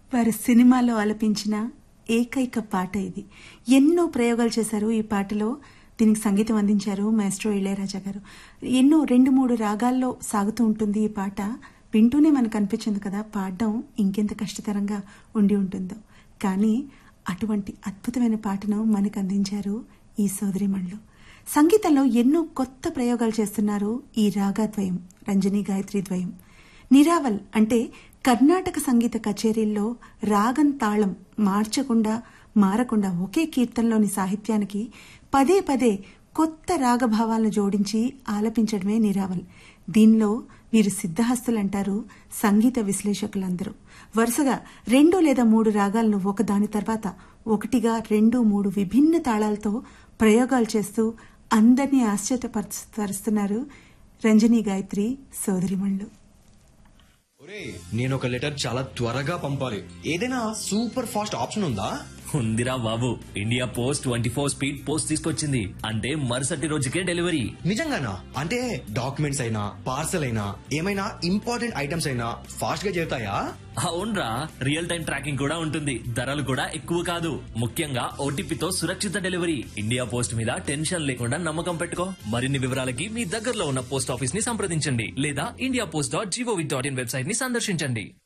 వారు సినిమాలో ఆలపించిన ఏకైక పాట ఇది ఎన్నో ప్రయోగాలు చేశారు ఈ పాటలో దీనికి సంగీతం అందించారు మాస్ట్రో ఇళయరాజా గారు ఎన్నో రెండు మూడు రాగాల్లో సాగుతూ ఉంటుంది ఈ పాట వింటూనే మనకు అనిపించింది కదా పాడడం ఇంకెంత కష్టతరంగా ఉండి ఉంటుందో కానీ అటువంటి అద్భుతమైన పాటను మనకు అందించారు ఈ సోదరిమణులు సంగీతంలో ఎన్నో కొత్త ప్రయోగాలు చేస్తున్నారు ఈ రాగాద్వయం రంజని గాయత్రి ద్వయం నిరావల్ అంటే కర్ణాటక సంగీత కచేరీల్లో రాగం తాళం మార్చకుండా మారకుండా ఒకే కీర్తనలోని సాహిత్యానికి పదే పదే కొత్త రాగభావాలను జోడించి ఆలపించడమే నిరావల్ దీనిలో వీరు సిద్ధహస్తులంటారు సంగీత విశ్లేషకులందరూ వరుసగా రెండు లేదా మూడు రాగాలను ఒకదాని తర్వాత ఒకటిగా రెండు మూడు విభిన్న తాళాలతో ప్రయోగాలు చేస్తూ అందరినీ ఆశ్చర్యపరుస్తున్నారు రంజనీ గాయత్రి సోదరిమణులు ఒరే నేను ఒక లెటర్ చాలా త్వరగా పంపాలి ఏదైనా సూపర్ ఫాస్ట్ ఆప్షన్ ఉందా ఉందిరా బాబు India post twenty four speed post తీసుకొచ్చింది అంటే మరుసటి రోజుకే డెలివరీ నిజంగానా అంటే డాక్యుమెంట్స్ అయినా పార్సల్ అయినా ఏమైనా ఇంపార్టెంట్ ఐటమ్స్ అయినా ఫాస్ట్ గా చేరుతాయా అవునరా రియల్ టైం ట్రాకింగ్ కూడా ఉంటుంది ధరలు కూడా ఎక్కువ కాదు ముఖ్యంగా ఓటీపీతో సురక్షిత డెలివరీ ఇండియా పోస్ట్ మీద టెన్షన్ లేకుండా నమ్మకం పెట్టుకో మరిన్ని వివరాలకి మీ దగ్గరలో ఉన్న పోస్ట్ ఆఫీస్ ని సంప్రదించండి లేదా India post dot GOV dot in website ని సందర్శించండి